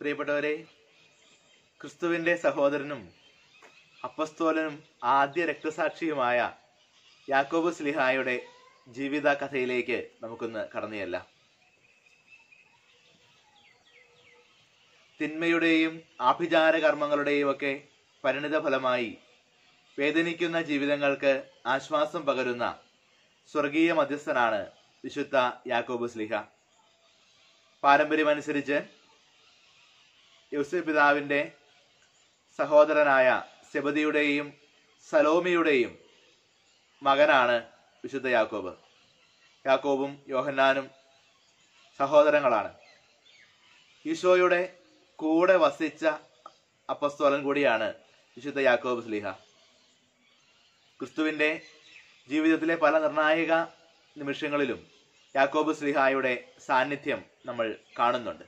പ്രിയപ്പെട്ടവരെ ക്രിസ്തുവിന്റെ സഹോദരനും അപ്പസ്തോലനും ആദ്യ രക്തസാക്ഷിയുമായ യാക്കോബ് സ്ലിഹായുടെ ജീവിത കഥയിലേക്ക് നമുക്കൊന്ന് കടന്നു ചെല്ലാം തിന്മയുടെയും ആഭിചാര കർമ്മങ്ങളുടെയും ഒക്കെ പരിണിത ഫലമായി വേദനിക്കുന്ന ജീവിതങ്ങൾക്ക് ആശ്വാസം പകരുന്ന സ്വർഗീയ മധ്യസ്ഥനാണ് വിശുദ്ധ യാക്കോബ് സ്ലിഹ പാരമ്പര്യമനുസരിച്ച് യോസഫ് പിതാവിന്റെ സഹോദരനായ സെബദിയുടെയും സലോമിയുടെയും മകനാണ് വിശുദ്ധ യാക്കോബ് യാക്കോബും യോഹന്നാനും സഹോദരങ്ങളാണ് ഈശോയുടെ കൂടെ വസിച്ച അപ്പസ്തോലൻ കൂടിയാണ് വിശുദ്ധ യാക്കോബ് സ്ലീഹ ക്രിസ്തുവിന്റെ ജീവിതത്തിലെ പല നിർണായക നിമിഷങ്ങളിലും യാക്കോബ് സ്ലിഹായുടെ സാന്നിധ്യം നമ്മൾ കാണുന്നുണ്ട്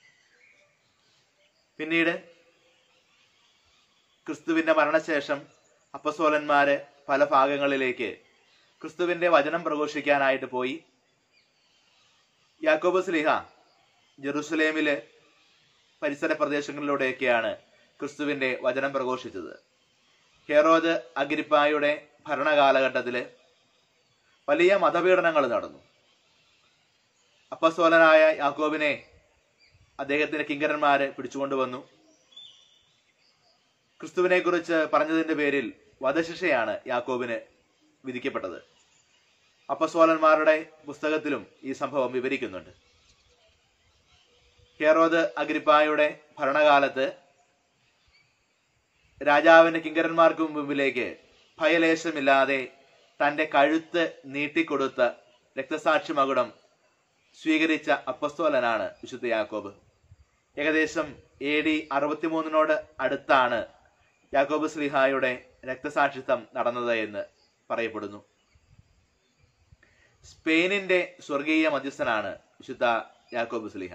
പിന്നീട് ക്രിസ്തുവിന്റെ മരണശേഷം അപ്പസോലന്മാര് പല ഭാഗങ്ങളിലേക്ക് ക്രിസ്തുവിന്റെ വചനം പ്രഘോഷിക്കാനായിട്ട് പോയി യാക്കോബ് സ്ലിഹ ജെറുസലേമില് പരിസര പ്രദേശങ്ങളിലൂടെയൊക്കെയാണ് ക്രിസ്തുവിന്റെ വചനം പ്രഘോഷിച്ചത് ഹെറോദ് അഗിരിപ്പായുടെ ഭരണകാലഘട്ടത്തില് വലിയ മതപീഡനങ്ങൾ നടന്നു അപ്പസോലനായ യാക്കോബിനെ അദ്ദേഹത്തിന്റെ കിങ്കരന്മാര് പിടിച്ചുകൊണ്ടുവന്നു ക്രിസ്തുവിനെ കുറിച്ച് പറഞ്ഞതിന്റെ പേരിൽ വധശിക്ഷയാണ് യാക്കോബിന് വിധിക്കപ്പെട്ടത് അപ്പസോലന്മാരുടെ പുസ്തകത്തിലും ഈ സംഭവം വിവരിക്കുന്നുണ്ട് ഹെറോദ് അഗ്രിപ്പായുടെ ഭരണകാലത്ത് രാജാവിന്റെ കിങ്കരന്മാർക്ക് മുമ്പിലേക്ക് ഭയലേശമില്ലാതെ തന്റെ കഴുത്ത് നീട്ടിക്കൊടുത്ത രക്തസാക്ഷി മകുടം സ്വീകരിച്ച അപ്പസ്തോലനാണ് വിശുദ്ധ യാക്കോബ് ഏകദേശം എ ഡി അറുപത്തിമൂന്നിനോട് അടുത്താണ് യാക്കോബ് ശ്രീഹായുടെ രക്തസാക്ഷിത്വം നടന്നത് എന്ന് പറയപ്പെടുന്നു സ്പെയിനിന്റെ സ്വർഗീയ മധ്യസ്ഥനാണ് വിശുദ്ധ യാക്കോബ് സ്ലിഹ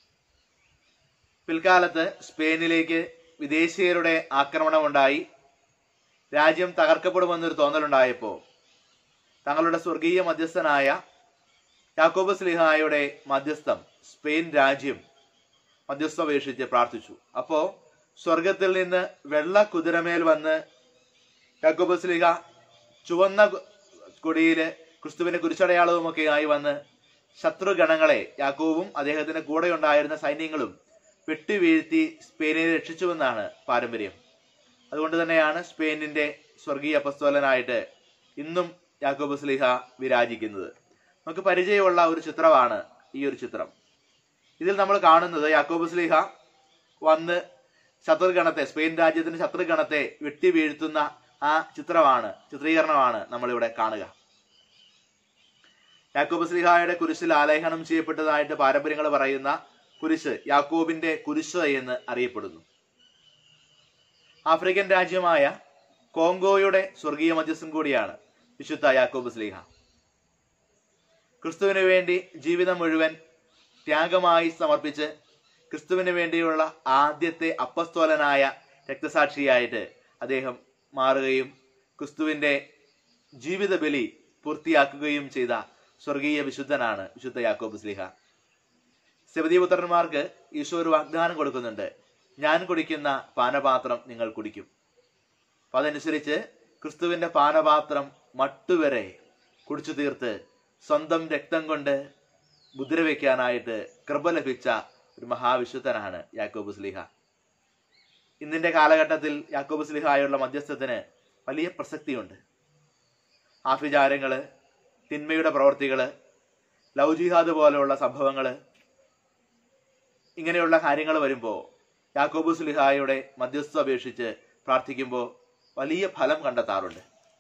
പിൽക്കാലത്ത് സ്പെയിനിലേക്ക് വിദേശീയരുടെ ആക്രമണമുണ്ടായി രാജ്യം തകർക്കപ്പെടുമെന്നൊരു തോന്നലുണ്ടായപ്പോ തങ്ങളുടെ സ്വർഗീയ മധ്യസ്ഥനായ യാക്കോബ് സ്ലിഹായുടെ മധ്യസ്ഥം സ്പെയിൻ രാജ്യം മധ്യസ്ഥം അപേക്ഷിച്ച് പ്രാർത്ഥിച്ചു അപ്പോ സ്വർഗത്തിൽ നിന്ന് വെള്ള കുതിരമേൽ വന്ന് യാക്കോബ് സ്ലിഹ ചുവന്ന കു- കൊടിയില് ക്രിസ്തുവിന്റെ കുരിശടയാളവുമൊക്കെ ആയി വന്ന് ശത്രുഗണങ്ങളെ യാക്കോബും അദ്ദേഹത്തിന്റെ കൂടെ ഉണ്ടായിരുന്ന സൈന്യങ്ങളും വെട്ടിവീഴ്ത്തി സ്പെയിനിനെ രക്ഷിച്ചുവെന്നാണ് പാരമ്പര്യം അതുകൊണ്ട് തന്നെയാണ് സ്പെയിനിന്റെ സ്വർഗീയ അപ്പസ്തോലനായിട്ട് ഇന്നും യാക്കോബ് സ്ലിഹ വിരാജിക്കുന്നത് നമുക്ക് പരിചയമുള്ള ഒരു ചിത്രമാണ് ഈ ഒരു ചിത്രം ഇതിൽ നമ്മൾ കാണുന്നത് യാക്കോബ് സ്ലിഹ വന്ന് ശത്രുഗണത്തെ സ്പെയിൻ രാജ്യത്തിന്റെ ശത്രുഗണത്തെ വെട്ടി വീഴ്ത്തുന്ന ആ ചിത്രമാണ് ചിത്രീകരണമാണ് നമ്മളിവിടെ കാണുക യാക്കോബ് സ്ലിഹായുടെ കുരിശിൽ ആലേഖനം ചെയ്യപ്പെട്ടതായിട്ട് പാരമ്പര്യങ്ങൾ പറയുന്ന കുരിശ് യാക്കോബിന്റെ കുരിശ് എന്ന് അറിയപ്പെടുന്നു ആഫ്രിക്കൻ രാജ്യമായ കോങ്കോയുടെ സ്വർഗീയ മധ്യസ്ഥൻ കൂടിയാണ് വിശുദ്ധ യാക്കോബ് സ്ലീഹ ക്രിസ്തുവിന് വേണ്ടി ജീവിതം മുഴുവൻ ത്യാഗമായി സമർപ്പിച്ച് ക്രിസ്തുവിന് വേണ്ടിയുള്ള ആദ്യത്തെ അപ്പസ്തോലനായ രക്തസാക്ഷിയായിട്ട് അദ്ദേഹം മാറുകയും ക്രിസ്തുവിന്റെ ജീവിത ബലി പൂർത്തിയാക്കുകയും ചെയ്ത സ്വർഗീയ വിശുദ്ധനാണ് വിശുദ്ധ യാക്കോബ് സ്ലിഹ പുത്രന്മാർക്ക് ഈശോ ഒരു വാഗ്ദാനം കൊടുക്കുന്നുണ്ട് ഞാൻ കുടിക്കുന്ന പാനപാത്രം നിങ്ങൾ കുടിക്കും അപ്പൊ അതനുസരിച്ച് ക്രിസ്തുവിന്റെ പാനപാത്രം മട്ടുവരെ കുടിച്ചു തീർത്ത് സ്വന്തം രക്തം കൊണ്ട് മുദ്ര വയ്ക്കാനായിട്ട് കൃപ ലഭിച്ച ഒരു മഹാവിശുദ്ധനാണ് യാക്കോബ് സ്ലിഹ ഇന്നിന്റെ കാലഘട്ടത്തിൽ യാക്കോബ് സ്ലിഹായുള്ള മധ്യസ്ഥത്തിന് വലിയ പ്രസക്തിയുണ്ട് ആഭിചാരങ്ങള് തിന്മയുടെ പ്രവർത്തികള് ലവ് ജിഹാദ് പോലെയുള്ള സംഭവങ്ങള് ഇങ്ങനെയുള്ള കാര്യങ്ങൾ വരുമ്പോൾ യാക്കോബു സ്ലിഹായുടെ മധ്യസ്ഥ അപേക്ഷിച്ച് പ്രാർത്ഥിക്കുമ്പോൾ വലിയ ഫലം കണ്ടെത്താറുണ്ട്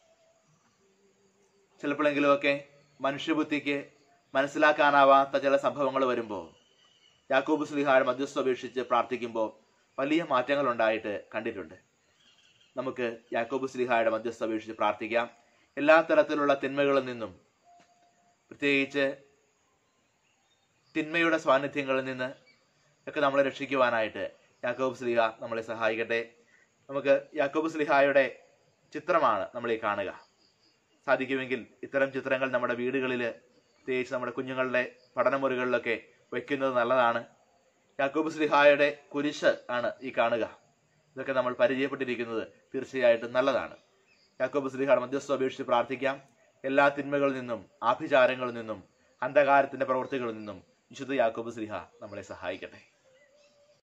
ചിലപ്പോഴെങ്കിലുമൊക്കെ മനുഷ്യബുദ്ധിക്ക് മനസ്സിലാക്കാനാവാത്ത ചില സംഭവങ്ങൾ വരുമ്പോൾ യാക്കോബ് സ്ലിഹായുടെ മധ്യസ്ഥ അപേക്ഷിച്ച് പ്രാർത്ഥിക്കുമ്പോൾ വലിയ മാറ്റങ്ങൾ ഉണ്ടായിട്ട് കണ്ടിട്ടുണ്ട് നമുക്ക് യാക്കോബ് സ്ലിഹായുടെ മധ്യസ്ഥ അപേക്ഷിച്ച് പ്രാർത്ഥിക്കാം എല്ലാ തരത്തിലുള്ള തിന്മകളിൽ നിന്നും പ്രത്യേകിച്ച് തിന്മയുടെ സാന്നിധ്യങ്ങളിൽ നിന്ന് ഒക്കെ നമ്മളെ രക്ഷിക്കുവാനായിട്ട് യാക്കോബ് സ്ലിഹ നമ്മളെ സഹായിക്കട്ടെ നമുക്ക് യാക്കോബ് സ്ലിഹായുടെ ചിത്രമാണ് നമ്മൾ ഈ കാണുക സാധിക്കുമെങ്കിൽ ഇത്തരം ചിത്രങ്ങൾ നമ്മുടെ വീടുകളിൽ പ്രത്യേകിച്ച് നമ്മുടെ കുഞ്ഞുങ്ങളുടെ പഠനമുറികളിലൊക്കെ വയ്ക്കുന്നത് നല്ലതാണ് യാക്കോബ് സ്ലിഹായുടെ കുരിശ് ആണ് ഈ കാണുക ഇതൊക്കെ നമ്മൾ പരിചയപ്പെട്ടിരിക്കുന്നത് തീർച്ചയായിട്ടും നല്ലതാണ് യാക്കോബ് സ്ലിഹായുടെ മധ്യസ്ഥ അപേക്ഷിച്ച് പ്രാർത്ഥിക്കാം എല്ലാ തിന്മകളിൽ നിന്നും ആഭിചാരങ്ങളിൽ നിന്നും അന്ധകാരത്തിന്റെ പ്രവൃത്തികളിൽ നിന്നും വിശുദ്ധ യാക്കോബ് സ്ലിഹ നമ്മളെ സഹായിക്കട്ടെ